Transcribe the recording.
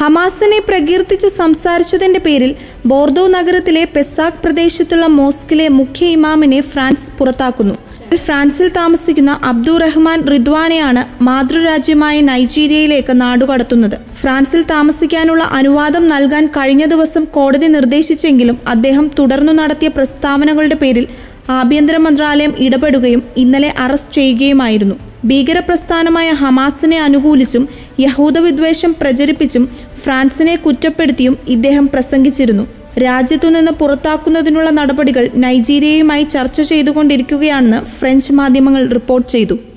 ഹമാസിനെ പ്രകീർത്തിച്ച് സംസാരിച്ചതിന്റെ പേരിൽ ബോർദോ നഗരത്തിലെ പെസാക് പ്രദേശത്തുള്ള മോസ്കിലെ മുഖ്യ ഇമാമിനെ ഫ്രാൻസ് പുറത്താക്കുന്നു ഫ്രാൻസിൽ താമസിക്കുന്ന അബ്ദുറഹ്മാൻ റിദ്വാനെയാണ് മാതൃരാജ്യമായ നൈജീരിയയിലേക്ക് നാടുകടത്തുന്നത് ഫ്രാൻസിൽ താമസിക്കാനുള്ള അനുവാദം നൽകാൻ കഴിഞ്ഞ ദിവസം കോടതി നിർദ്ദേശിച്ചെങ്കിലും അദ്ദേഹം തുടർന്നു നടത്തിയ പ്രസ്താവനകളുടെ പേരിൽ ആഭ്യന്തര മന്ത്രാലയം ഇടപെടുകയും ഇന്നലെ അറസ്റ്റ് ചെയ്യുകയുമായിരുന്നു ഭീകരപ്രസ്ഥാനമായ ഹമാസിനെ അനുകൂലിച്ചും യഹൂദ വിദ്വേഷം പ്രചരിപ്പിച്ചും ഫ്രാൻസിനെ കുറ്റപ്പെടുത്തിയും ഇദ്ദേഹം പ്രസംഗിച്ചിരുന്നു രാജ്യത്തുനിന്ന് പുറത്താക്കുന്നതിനുള്ള നടപടികൾ നൈജീരിയയുമായി ചർച്ച ചെയ്തുകൊണ്ടിരിക്കുകയാണെന്ന് ഫ്രഞ്ച് മാധ്യമങ്ങൾ റിപ്പോർട്ട് ചെയ്തു